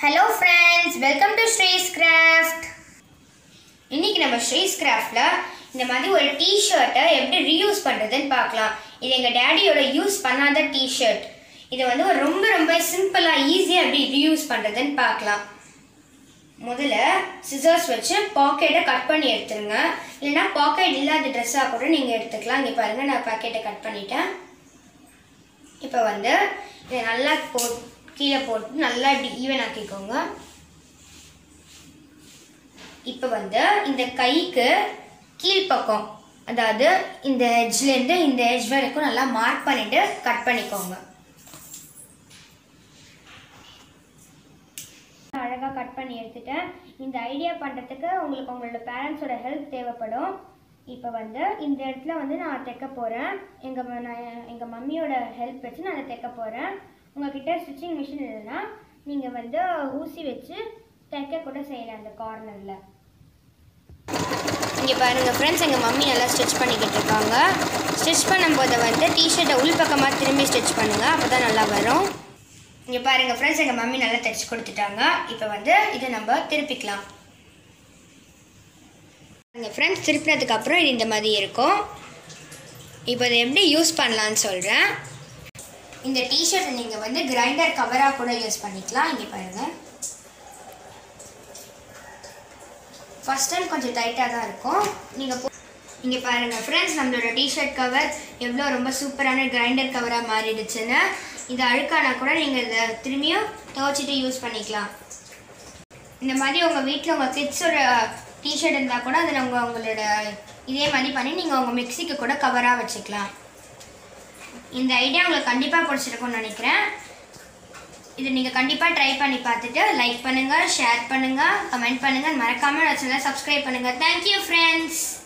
hello friends welcome to Sri's craft இன்னைக்கு நம்ம ஸ்ரீஸ் கிராஃப்டில் இந்த மாதிரி ஒரு டிஷர்ட்டை எப்படி ரீயூஸ் பண்ணுறதுன்னு பார்க்கலாம் இது எங்கள் டேடியோட யூஸ் பண்ணாத டிஷர்ட் இதை வந்து ஒரு ரொம்ப ரொம்ப சிம்பிளாக ஈஸியாக எப்படி ரீயூஸ் பண்ணுறதுன்னு பார்க்கலாம் முதல்ல சிசர்ஸ் வச்சு பாக்கெட்டை கட் பண்ணி எடுத்துருங்க இல்லைன்னா பாக்கெட் இல்லாத ட்ரெஸ்ஸாக கூட நீங்கள் எடுத்துக்கலாம் இங்கே பாருங்கள் நான் பாக்கெட்டை கட் பண்ணிட்டேன் இப்போ வந்து இதை நல்லா போ கீழே போட்டு நல்லா இப்படி ஈவன் ஆக்கிக்கோங்க இப்போ வந்து இந்த கைக்கு கீழ்ப்பக்கம் அதாவது இந்த எட்ஜ்லேருந்து இந்த எட்ஜ் வரைக்கும் நல்லா மார்க் பண்ணிட்டு கட் பண்ணிக்கோங்க அழகாக கட் பண்ணி எடுத்துட்டேன் இந்த ஐடியா பண்ணுறதுக்கு உங்களுக்கு உங்களோட பேரண்ட்ஸோட ஹெல்ப் தேவைப்படும் இப்போ வந்து இந்த இடத்துல வந்து நான் தைக்க போகிறேன் எங்கள் நான் எங்கள் மம்மியோட ஹெல்ப் வச்சு நான் அதை தைக்க போகிறேன் உங்ககிட்ட ஸ்டிச்சிங் மிஷின் இல்லைன்னா நீங்கள் வந்து ஊசி வச்சு தைக்க கூட செய்யலாம் அந்த கார்னரில் இங்கே பாருங்கள் ஃப்ரெண்ட்ஸ் எங்கள் மம்மி நல்லா ஸ்டிச் பண்ணிக்கிட்டு இருக்காங்க ஸ்டிச் பண்ணும்போது வந்து டிஷர்ட்டை உள்பக்கமாக திரும்பி ஸ்டிச் பண்ணுங்கள் அப்போ தான் நல்லா வரும் இங்கே பாருங்கள் ஃப்ரெண்ட்ஸ் எங்கள் மம்மி நல்லா தைச்சி கொடுத்துட்டாங்க இப்போ வந்து இதை நம்ம திருப்பிக்கலாம் எங்கள் ஃப்ரெண்ட்ஸ் திருப்பினதுக்கு அப்புறம் இது இந்த மாதிரி இருக்கும் இப்போ இதை எப்படி யூஸ் பண்ணலான்னு சொல்கிறேன் இந்த டிஷர்ட்டை நீங்கள் வந்து கிரைண்டர் கவராக கூட யூஸ் பண்ணிக்கலாம் இங்கே பாருங்கள் ஃபஸ்ட் டைம் கொஞ்சம் டைட்டாக தான் இருக்கும் நீங்கள் இங்கே பாருங்கள் ஃப்ரெண்ட்ஸ் நம்மளோட டிஷர்ட் கவர் எவ்வளோ ரொம்ப சூப்பரான கிரைண்டர் கவராக மாறிடுச்சுன்னு இது அழுக்கானா கூட நீங்கள் இதை திரும்பியும் துவைச்சிட்டு யூஸ் பண்ணிக்கலாம் இந்த மாதிரி உங்கள் வீட்டில் உங்கள் கிட்ஸோட டிஷர்ட் இருந்தால் கூட அதில் உங்கள் உங்களோட இதே மாதிரி பண்ணி நீங்கள் உங்கள் மிக்சிக்கு கூட கவராக வச்சுக்கலாம் இந்த ஐடியா உங்களுக்கு கண்டிப்பாக பிடிச்சிருக்கும்னு நினைக்கிறேன் இது நீங்கள் கண்டிப்பாக ட்ரை பண்ணி பார்த்துட்டு லைக் பண்ணுங்கள் ஷேர் பண்ணுங்கள் கமெண்ட் பண்ணுங்கள் மறக்காமல் சேனலை சப்ஸ்கிரைப் பண்ணுங்கள் தேங்க்யூ ஃப்ரெண்ட்ஸ்